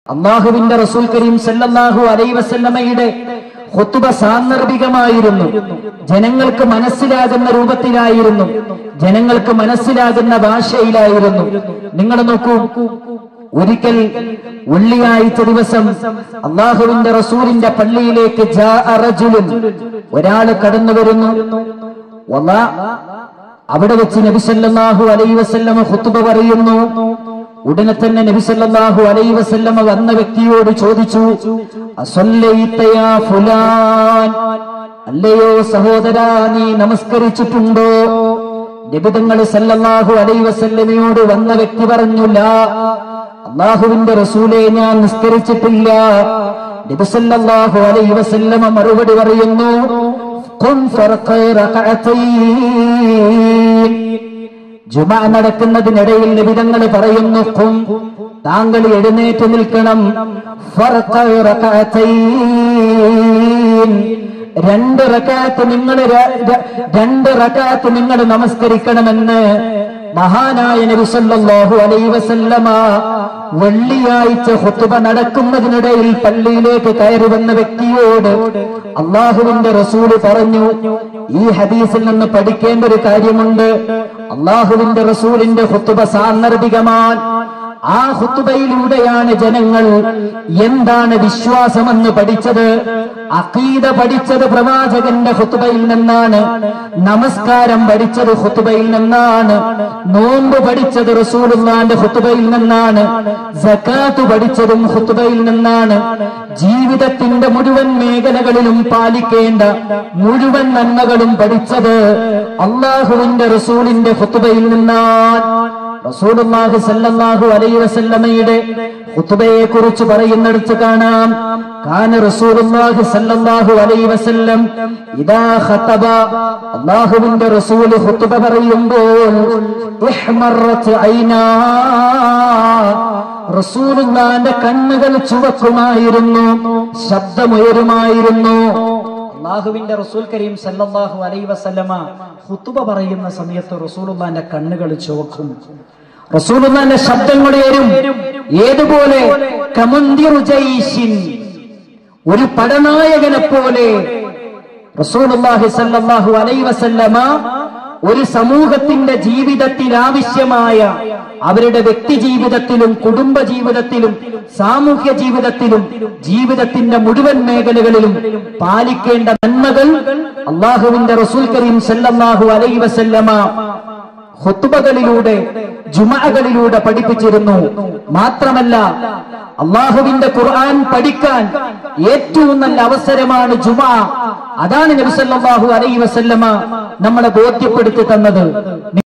അള്ളാഹുവിന്റെ റസൂൽ കരീം സല്ലല്ലാഹു അലൈ വസല്ലമയുടെ ഹുത്തുബ സാന്ദർഭികമായിരുന്നു ജനങ്ങൾക്ക് മനസ്സിലാകുന്ന രൂപത്തിലായിരുന്നു ജനങ്ങൾക്ക് മനസ്സിലാകുന്ന ഭാഷയിലായിരുന്നു നിങ്ങൾ നോക്കൂ ഒരിക്കൽ വെള്ളിയാഴ്ച ദിവസം അള്ളാഹുവിന്റെ റസൂലിന്റെ പള്ളിയിലേക്ക് ജാഅ റജുലുൻ. ഒരാള് കടന്നു വരുന്നു വല്ലാ അവിടെ വെച്ച് നബി സല്ലല്ലാഹു അലൈഹി വസല്ലമ ഖുത്ബ പറയുന്നു ഉടനെ തന്നെ നബി സല്ലല്ലാഹു അലൈഹി വസല്ലമ വന്ന വ്യക്തിയോട് ചോദിച്ചു അസല്ലൈത യാ ഫുലാൻ അല്ലയോ സഹോദരാ നീ നമസ്കരിച്ചിട്ടുണ്ടോ നബിതങ്ങൾ സല്ലല്ലാഹു അലൈഹി വസല്ലമയോട് വന്ന വ്യക്തി പറഞ്ഞില്ല അള്ളാഹുവിന്റെ റസൂലെ ഞാൻ നിസ്കരിച്ചിട്ടില്ല നബി സല്ലല്ലാഹു അലൈഹി വസല്ലമ മറുപടി പറയുന്നു ഖും ഫർഖൈ റകഅതൈൻ ജുമ നടക്കുന്നതിനിടയിൽ നിബിതങ്ങൾ പറയുന്നു ഖും താങ്കൾ എഴുന്നേറ്റ് നിൽക്കണം ഫർഖൈ റകഅതൈൻ രണ്ട് റക്കാത്ത് നിങ്ങൾ രണ്ട് റക്കാത്ത് നിങ്ങൾ നമസ്കരിക്കണമെന്ന് മഹാനായ നബി സല്ലല്ലാഹു അലൈഹി വസല്ലമ വെള്ളിയാഴ്ച ഹുത്തുബ നടക്കുന്നതിനിടയിൽ പള്ളിയിലേക്ക് കയറി വന്ന വ്യക്തിയോട് അള്ളാഹുവിന്റെ റസൂല് പറഞ്ഞു ഈ ഹദീസിൽ നിന്ന് പഠിക്കേണ്ട ഒരു കാര്യമുണ്ട് അള്ളാഹുവിന്റെ റസൂലിന്റെ ഹുത്തുബ സാന്ദർഭികമാണ് ആ ഹുത്തുബയിലൂടെയാണ് ജനങ്ങൾ എന്താണ് വിശ്വാസമെന്ന് പഠിച്ചത് അഖീദ പഠിച്ചത് പ്രവാചകന്റെ ഹുത്തുബയിൽ നിന്നാണ് നമസ്കാരം പഠിച്ചത് ഹുത്തുബയിൽ നിന്നാണ് നോമ്പ് പഠിച്ചത് റസൂലുള്ളാന്റെ ഹുത്തുബയിൽ നിന്നാണ് സക്കാത്ത് പഠിച്ചതും ഹുത്തുബയിൽ നിന്നാണ് ജീവിതത്തിന്റെ മുഴുവൻ മേഖലകളിലും പാലിക്കേണ്ട മുഴുവൻ നന്മകളും പഠിച്ചത് അള്ളാഹുവിന്റെ റസൂലിന്റെ ഹുത്തുബയിൽ നിന്നാണ് റസൂലുള്ളാഹി സല്ലല്ലാഹു അലൈഹി വസല്ലമയുടെ ഖുതുബയെ കുറിച്ച് പറയുന്നിടത്ത് കാണാം കാന റസൂലുള്ളാഹി സല്ലല്ലാഹു അലൈഹി വസല്ലം ഇദാ ഖതബ അല്ലാഹുവിന്റെ റസൂൽ ഖുതുബ പറയുമ്പോൾ ഇഹ്മറത്ത് ഐനാ റസൂലുള്ളാന്റെ കണ്ണുകൾ ചുവക്കുമായിരുന്നു ശബ്ദമുയരുമായിരുന്നു അള്ളാഹുവിന്റെ റസൂൽ കരീം സല്ലല്ലാഹു അലൈഹി വസല്ലമ ഖുതുബ പറയുന്ന സമയത്ത് റസൂലുള്ളാന്റെ കണ്ണുകൾ ചുവക്കും റസൂലുള്ളാന്റെ ശബ്ദങ്ങൾ ഉയരും ഏതുപോലെ കമന്തിറു ജൈശിൻ ഒരു പടനായകനെ പോലെ റസൂലുള്ളാഹി സല്ലല്ലാഹു അലൈഹി വസല്ലമ ഒരു സമൂഹത്തിന്റെ ജീവിതത്തിൽ ആവശ്യമായ അവരുടെ വ്യക്തി ജീവിതത്തിലും കുടുംബ ജീവിതത്തിലും സാമൂഹ്യ ജീവിതത്തിലും ജീവിതത്തിന്റെ മുഴുവൻ മേഖലകളിലും പാലിക്കേണ്ട നന്മകൾ അള്ളാഹുവിന്റെ റസൂൽ കരീം സല്ലല്ലാഹു അലൈഹി വസല്ലമ ഹുത്തുബകളിലൂടെ ജുമകളിലൂടെ പഠിപ്പിച്ചിരുന്നു മാത്രമല്ല അള്ളാഹുവിന്റെ ഖുർആൻ പഠിക്കാൻ ഏറ്റവും നല്ല അവസരമാണ് ജുമ അതാണ് നബി സല്ലല്ലാഹു അലൈഹി വസല്ലമ നമ്മളെ ബോധ്യപ്പെടുത്തി തന്നത്